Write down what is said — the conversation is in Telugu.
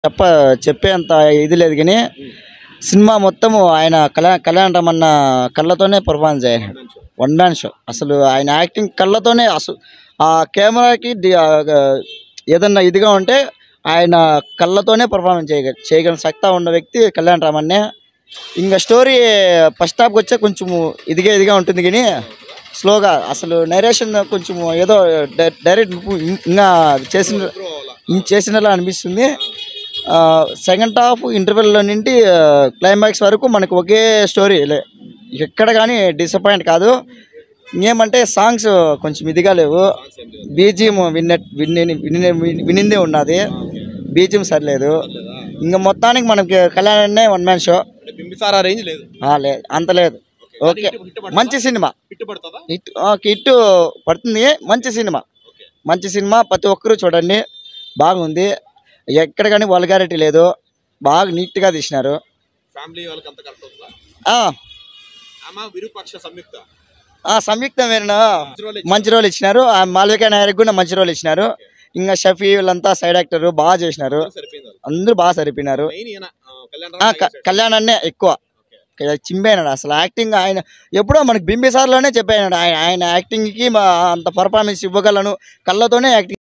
చెప్ప చెప్పేంత ఇది లేదు కానీ సినిమా మొత్తము ఆయన కళ్యాణ కళ్యాణ రమణ కళ్ళతోనే పర్ఫార్మెన్స్ చేయాలి వన్ మ్యాన్ షో అసలు ఆయన యాక్టింగ్ కళ్ళతోనే అసలు ఆ కెమెరాకి ది- ఆ, ఏదన్నా ఇదిగా ఉంటే ఆయన కళ్ళతోనే పర్ఫార్మెన్స్ చేయగ చేయగల సత్తా ఉన్న వ్యక్తి కళ్యాణ రామన్నే ఇంకా స్టోరీ ఫస్ట్ హాఫ్కి వచ్చే కొంచెము ఇదిగా ఇదిగా ఉంటుంది కానీ స్లోగా అసలు నరేషన్ కొంచెం ఏదో డై- డైరెక్ట్ ఇంకా చేసిన ఇం- చేసినలా అనిపిస్తుంది సెకండ్ హాఫ్ ఇంటర్వెల్లో నుండి క్లైమాక్స్ వరకు మనకు ఒకే స్టోరీ లే- ఎక్కడ కానీ డిసప్పాయింట్ కాదు ఇంకేమంటే సాంగ్స్ కొంచెం ఇదిగా లేవు బీజిఎం విన్న విన్ని విన్ని వినిందే ఉన్నది బీజిఎం సరిలేదు ఇంకా మొత్తానికి మనకి కళ్యాణ్ వన్ మ్యాన్ షో అంటే బింబిసారా రేంజ్ లేదు ఆ, లేదు అంత లేదు ఓకే మంచి సినిమా హిట్ పడుతుందా హిట్ ఆ, హిట్ పడుతుంది మంచి సినిమా ఓకే మంచి సినిమా ప్రతి ఒక్కరూ చూడండి బాగుంది ఎక్కడ కానీ వల్గారిటీ లేదు బాగా నీట్గా తీసినారు ఫ్యామిలీ వాళ్ళకి అంత కరెక్ట్ అవుతుందా ఆ, ఆమె విరూపాక్ష సంయుక్త ఆ, సంయుక్తమైన మంచి role మంచి రోల్ ఇచ్చినారు ఆ మాల్విక నాయక్ కూడా మంచి రోల్ ఇచ్చినారు ఇంకా షఫీ వీళ్ళంతా సైడ్ యాక్టర్ బాగా చేసినారు ఇచ్చారు. సరిపోయింది వాళ్ళకి. అందరూ బాగా సరిపోయినారు మెయిన్ ఈయన ఆ, కళ్యాణ్ ఆ, రామ్ క- కళ్యాణ్ అన్నే ఎక్కువ చింపేనాడు అసలు యాక్టింగ్ ఆయన ఎప్పుడో మనకి బింబిసార్లోనే చెప్పాడు ఆయన ఆయన యాక్టింగ్కి మా అంత పర్ఫార్మెన్స్ ఇవ్వగలను కళ్ళతోనే యాక్టింగ్